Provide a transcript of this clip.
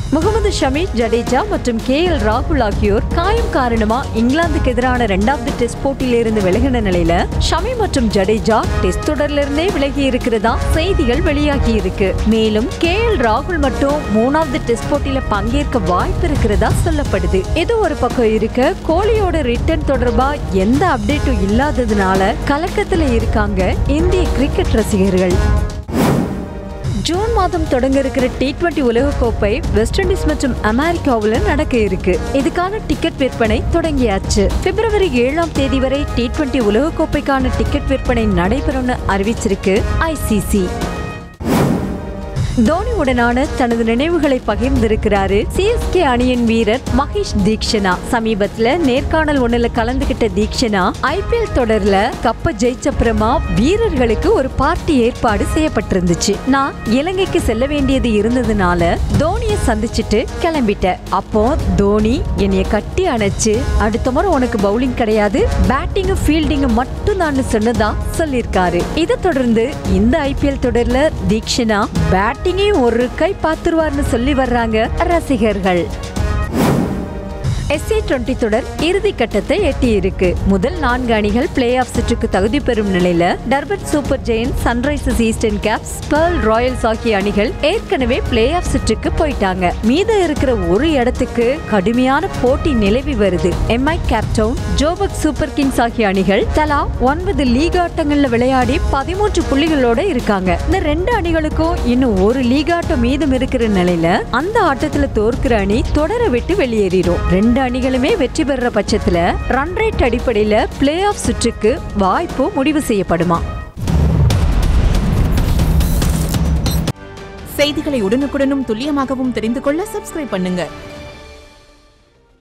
முகமது ஷமி ஜடேஜா மற்றும் K L ராகுல் ஆகியோர் காயம் காரணமா இங்கிலாந்துக்கு எதிரான இரண்டாவது டெஸ்ட் போட்டியிலிருந்து விலகின நிலையில ஷமி மற்றும் ஜடேஜா டெஸ்ட் தொடர்ல இருந்தே விலகி இருக்கிறதா செய்திகள் வெளியாகி இருக்கு மேலும் கே எல் ராகுல் மட்டும் மூணாவது டெஸ்ட் போட்டியில பங்கேற்க வாய்ப்பு இருக்கிறதா சொல்லப்படுது இது ஒரு பக்கம் இருக்க கோலியோட ரிட்டர்ன் தொடர்பா எந்த அப்டேட்டும் இல்லாததுனால கலக்கத்துல இருக்காங்க இந்திய கிரிக்கெட் ரசிகர்கள் ஜூன் மாதம் தொடங்க இருக்கிற டி டுவெண்டி உலகக்கோப்பை வெஸ்ட் இண்டீஸ் மற்றும் அமெரிக்காவுல நடக்க இருக்கு இதுக்கான டிக்கெட் விற்பனை தொடங்கியாச்சு பிப்ரவரி ஏழாம் தேதி வரை டி டுவெண்டி உலகக்கோப்பைக்கான டிக்கெட் விற்பனை நடைபெறும்னு அறிவிச்சிருக்கு ஐசிசி தோனியுடனான தனது நினைவுகளை பகிர்ந்திருக்கிறாரு சிஎஸ்கே அணியின் வீரர் மகேஷ் தீக்ஷனா சமீபத்துல நேர்காணல் ஒண்ணுல கலந்துகிட்ட தீக்ஷனா ஐபிஎல் தொடர்ல கப்ப ஜெயிச்சப்புறமா வீரர்களுக்கு ஒரு பார்ட்டி ஏற்பாடு செய்யப்பட்டிருந்துச்சு நான் இலங்கைக்கு செல்ல வேண்டியது இருந்ததுனால தோனிய சந்திச்சுட்டு கிளம்பிட்டேன் அப்போ தோனி என்னைய கட்டி அணைச்சு அடுத்த முறை உனக்கு பவுலிங் கிடையாது பேட்டிங் ஃபீல்டிங் மட்டும் தான் சொன்னதா சொல்லியிருக்காரு இதை தொடர்ந்து இந்த ஐபிஎல் தொடர்ல தீக்ஷனா பேட்டிங்கையும் ஒரு கை பார்த்துருவார்னு சொல்லி வர்றாங்க ரசிகர்கள் எஸ்ஏ டுவெண்டி தொடர் இறுதி கட்டத்தை எட்டி இருக்கு முதல் நான்கு அணிகள் பிளே ஆஃப் சுற்றுக்கு தகுதி பெறும் நிலையில Durban super giants Sunrisers Eastern Capes Paarl Royals ஆகிய அணிகள் ஏற்கனவே பிளே ஆஃப் சுற்றுக்கு போயிட்டாங்க மீதம் இருக்கிற ஒரு இடத்துக்கு கடுமையான போட்டி நிலவி வருது MI Cape Town Joburg super kings ஆகிய அணிகள் தலா ஒன்பது லீக் ஆட்டங்கள்ல விளையாடி பதிமூன்று புள்ளிகளோட இருக்காங்க இந்த ரெண்டு அணிகளுக்கும் இன்னும் ஒரு லீக் ஆட்டம் மீதம் இருக்கிற நிலையில அந்த ஆட்டத்துல தோற்கிற அணி தொடரை விட்டு வெளியேறிடும் ரெண்டு அணிகளுமே வெற்றி பெறுற பட்சத்துல ரன் ரேட் அடிப்படையில பிளே ஆஃப் சுற்றுக்கு வாய்ப்பு முடிவு செய்யப்படுமா செய்திகளை உடனுக்குடனும் துல்லியமாகவும் தெரிந்து கொள்ள சப்ஸ்கிரைப் பண்ணுங்க